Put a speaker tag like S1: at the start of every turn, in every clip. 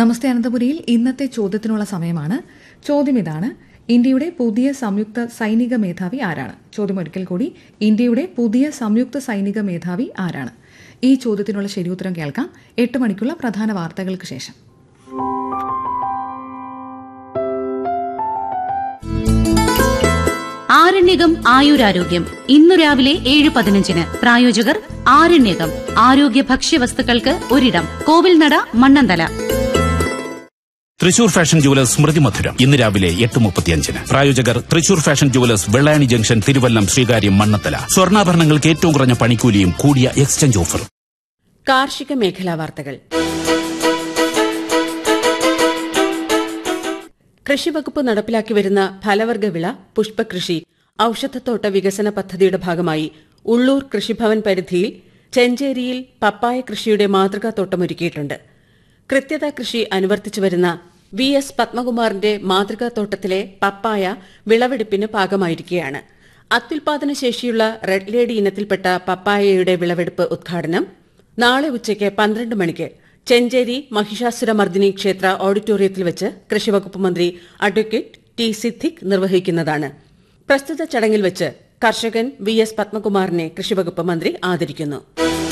S1: നമസ്തേ അനന്തപുരിയിൽ ഇന്നത്തെ ചോദ്യത്തിനുള്ള സമയമാണ് ചോദ്യം ഇതാണ് ഇന്ത്യയുടെ പുതിയ സംയുക്ത സൈനിക മേധാവി ആരാണ് ചോദ്യം ഒരിക്കൽ കൂടി ഇന്ത്യയുടെ പുതിയ സംയുക്ത സൈനിക മേധാവി ആരാണ് ഈ ചോദ്യത്തിനുള്ള ശരിയുത്തരം കേൾക്കാം എട്ട് മണിക്കുള്ള പ്രധാന വാർത്തകൾക്ക് ശേഷം
S2: ആരണ്യകം ആയുരാരോഗ്യം ഇന്നു രാവിലെ ഏഴ് പതിനഞ്ചിന് പ്രായോജകർ ആരണ്യകം ആരോഗ്യ ഭക്ഷ്യവസ്തുക്കൾക്ക് ഒരിടം കോവിൽനട മണ്ണന്തല
S3: തൃശൂർ ഫാഷൻ ജുവലേഴ്സ് സ്മൃതി മധുരം ഇന്ന് രാവിലെ എട്ട് മുപ്പത്തിയഞ്ചിന് പ്രായോജകർ Thrissur fashion jewellers Vellayani junction Thiruvallam Sreekaryam Mannanthala സ്വർണ്ണാഭരണങ്ങൾക്ക് ഏറ്റവും കുറഞ്ഞ പണിക്കൂലിയും കൂടിയ എക്സ്ചേഞ്ച് ഓഫറും
S4: കാർഷിക മേഖലാ വാർത്തകൾ കൃഷിവകുപ്പ് നടപ്പിലാക്കി വരുന്ന ഫലവർഗ വിള പുഷ്പകൃഷി ഔഷധത്തോട്ട വികസന പദ്ധതിയുടെ ഭാഗമായി ഉള്ളൂർ കൃഷിഭവൻ പരിധിയിൽ ചെഞ്ചേരിയിൽ പപ്പായ കൃഷിയുടെ മാതൃകാ തോട്ടമൊരുക്കിയിട്ടുണ്ട് കൃത്യത കൃഷി അനുവർത്തിച്ചു വരുന്ന വി എസ് പത്മകുമാറിന്റെ മാതൃകാ തോട്ടത്തിലെ പപ്പായ വിളവെടുപ്പിന് പാകമായിരിക്കുകയാണ് അത്യുൽപാദന ശേഷിയുള്ള റെഡ് ലേഡി ഇനത്തിൽപ്പെട്ട പപ്പായയുടെ വിളവെടുപ്പ് ഉദ്ഘാടനം നാളെ ഉച്ചയ്ക്ക് പന്ത്രണ്ട് മണിക്ക് ചെഞ്ചേരി മഹിഷാസുരമർദ്ദിനി ക്ഷേത്ര ഓഡിറ്റോറിയത്തിൽ വെച്ച് കൃഷിവകുപ്പ് മന്ത്രി അഡ്വക്കേറ്റ് ടി സിദ്ദിഖ് നിർവഹിക്കുന്നതാണ് പ്രസ്തുത ചടങ്ങിൽ വെച്ച് കർഷകൻ വി എസ് പത്മകുമാറിനെ കൃഷിവകുപ്പ് മന്ത്രി ആദരിക്കുന്നു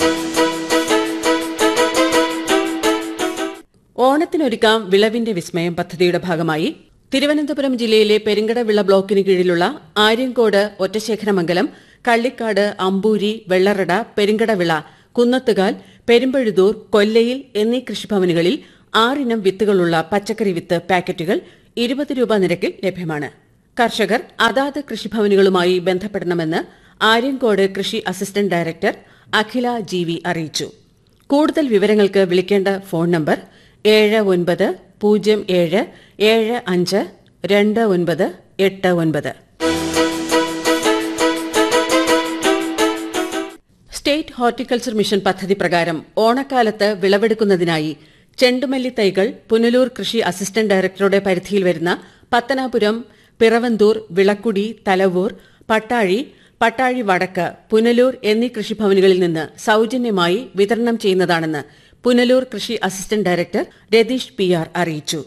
S4: ഓണത്തിനൊരുക്കാം വിളവിന്റെ വിസ്മയം പദ്ധതിയുടെ ഭാഗമായി തിരുവനന്തപുരം ജില്ലയിലെ പെരിങ്കടവിള ബ്ലോക്കിന് കീഴിലുള്ള ആര്യങ്കോട് ഒറ്റശേഖരമംഗലം കള്ളിക്കാട് അമ്പൂരി വെള്ളറട പെരിങ്കടവിള കുന്നത്തുകാൽ പെരുമ്പഴുതൂർ കൊല്ലയിൽ എന്നീ കൃഷിഭവനുകളിൽ ആറിനം വിത്തുകളുള്ള പച്ചക്കറി വിത്ത് പാക്കറ്റുകൾ ഇരുപത് രൂപ നിരക്കിൽ ലഭ്യമാണ് കർഷകർ അതാത് കൃഷിഭവനുകളുമായി ബന്ധപ്പെടണമെന്ന് ആര്യങ്കോട് കൃഷി assistant director Akhila G V അറിയിച്ചു കൂടുതൽ വിവരങ്ങൾക്ക് വിളിക്കേണ്ട ഫോൺ നമ്പർ ഏഴ് ഒൻപത് പൂജ്യം ഏഴ് ഏഴ് അഞ്ച് രണ്ട് ഒൻപത് എട്ട് ഒൻപത് സ്റ്റേറ്റ് ഹോർട്ടിക്കൾച്ചർ മിഷൻ പദ്ധതി പ്രകാരം ഓണക്കാലത്ത് വിളവെടുക്കുന്നതിനായി ചെണ്ടുമല്ലി തൈകൾ പുനലൂർ കൃഷി അസിസ്റ്റന്റ് ഡയറക്ടറുടെ പരിധിയിൽ വരുന്ന പത്തനാപുരം പിറവന്തൂർ വിളക്കുടി തലവൂർ പട്ടാഴി പട്ടാഴി വടക്ക് പുനലൂർ എന്നീ കൃഷിഭവനുകളിൽ നിന്ന് സൌജന്യമായി വിതരണം ചെയ്യുന്നതാണെന്ന് പുനലൂർ കൃഷി assistant director Ratheesh P R അറിയിച്ചു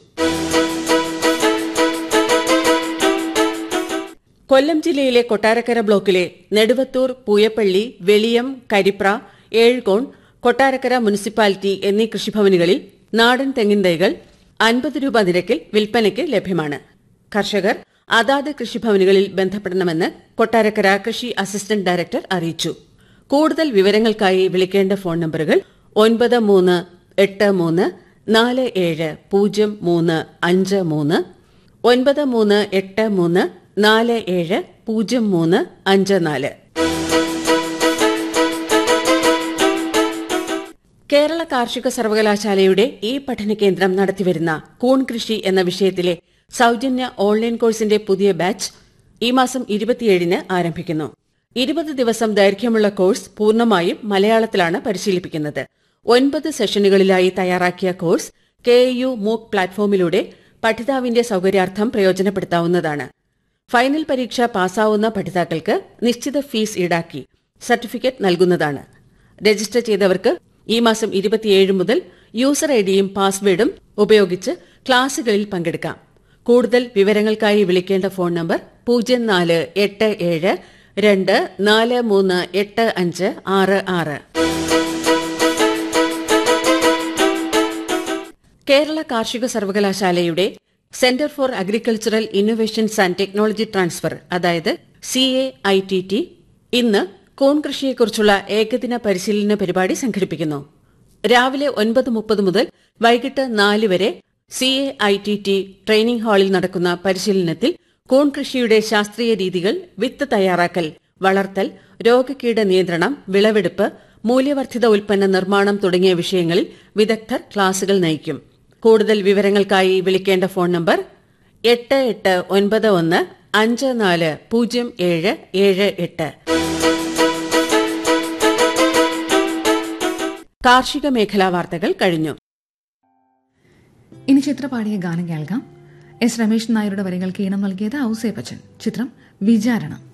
S4: കൊല്ലം ജില്ലയിലെ കൊട്ടാരക്കര ബ്ലോക്കിലെ നെടുവത്തൂർ പൂയപ്പള്ളി വെളിയം കരിപ്ര ഏഴുകോൺ കൊട്ടാരക്കര മുനിസിപ്പാലിറ്റി എന്നീ കൃഷിഭവനുകളിൽ നാടൻ തെങ്ങിൻ തൈകൾ അൻപത് രൂപ നിരക്കിൽ വിൽപ്പനയ്ക്ക് ലഭ്യമാണ് കർഷകർ അതാത് കൃഷിഭവനുകളിൽ ബന്ധപ്പെടണമെന്ന് കൊട്ടാരക്കര കൃഷി അസിസ്റ്റന്റ് ഡയറക്ടർ അറിയിച്ചു കൂടുതൽ വിവരങ്ങൾക്കായി വിളിക്കേണ്ട ഫോൺ നമ്പറുകൾ ഒൻപത് മൂന്ന് എട്ട് മൂന്ന് നാല് ഏഴ് പൂജ്യം മൂന്ന് അഞ്ച് മൂന്ന് ഒൻപത് മൂന്ന് എട്ട് മൂന്ന് നാല് ഏഴ് പൂജ്യം മൂന്ന് അഞ്ച് നാല് കേരള കാർഷിക സർവകലാശാലയുടെ ഈ പഠന കേന്ദ്രം നടത്തിവരുന്ന കൂൺ കൃഷി എന്ന വിഷയത്തിലെ സൌജന്യ ഓൺലൈൻ കോഴ്സിന്റെ പുതിയ ബാച്ച് ഈ മാസം ഇരുപത്തിയേഴിന് ആരംഭിക്കുന്നു ഇരുപത് ദിവസം ദൈർഘ്യമുള്ള കോഴ്സ് പൂർണ്ണമായും മലയാളത്തിലാണ് പരിശീലിപ്പിക്കുന്നത് ഒൻപത് സെഷനുകളിലായി തയ്യാറാക്കിയ കോഴ്സ് കെ യു മൂക്ക് പ്ലാറ്റ്ഫോമിലൂടെ പഠിതാവിന്റെ സൌകര്യാർത്ഥം പ്രയോജനപ്പെടുത്താവുന്നതാണ് ഫൈനൽ പരീക്ഷ പാസ്സാവുന്ന പഠിതാക്കൾക്ക് നിശ്ചിത ഫീസ് ഈടാക്കി സർട്ടിഫിക്കറ്റ് നൽകുന്നതാണ് രജിസ്റ്റർ ചെയ്തവർക്ക് ഈ മാസം ഇരുപത്തിയേഴ് മുതൽ യൂസർ ഐഡിയും പാസ്വേഡും ഉപയോഗിച്ച് ക്ലാസുകളിൽ പങ്കെടുക്കാം കൂടുതൽ വിവരങ്ങൾക്കായി വിളിക്കേണ്ട ഫോൺ നമ്പർ പൂജ്യം നാല് എട്ട് ഏഴ് രണ്ട് നാല് മൂന്ന് എട്ട് അഞ്ച് ആറ് ആറ് കേരള കാർഷിക സർവകലാശാലയുടെ centre for agricultural innovations and technology transfer അതായത് C A I T T ഇന്ന് കൂൺ കൃഷിയെക്കുറിച്ചുള്ള ഏകദിന പരിശീലന പരിപാടി സംഘടിപ്പിക്കുന്നു രാവിലെ ഒൻപത് മുപ്പത് മുതൽ വൈകിട്ട് നാല് വരെ C A I T T training ഹാളിൽ നടക്കുന്ന പരിശീലനത്തിൽ കൂൺ കൃഷിയുടെ ശാസ്ത്രീയ രീതികൾ വിത്ത് തയ്യാറാക്കൽ വളർത്തൽ രോഗകീട നിയന്ത്രണം വിളവെടുപ്പ് മൂല്യവർദ്ധിത ഉൽപ്പന്ന നിർമ്മാണം തുടങ്ങിയ വിഷയങ്ങളിൽ വിദഗ്ധർ ക്ലാസുകൾ നയിക്കും കൂടുതൽ വിവരങ്ങൾക്കായി വിളിക്കേണ്ട ഫോൺ നമ്പർ എട്ട് എട്ട് ഒൻപത് ഒന്ന് അഞ്ച് നാല് പൂജ്യം ഏഴ് ഏഴ് എട്ട് കാർഷിക മേഖലാ വാർത്തകൾ കഴിഞ്ഞു
S1: ഇനി ചിത്ര പാടിയ ഗാനം കേൾക്കാം എസ് രമേശ് നായരുടെ വരികൾക്ക് ഈണം നൽകിയത് ഔസേ ബച്ചൻ ചിത്രം വിചാരണ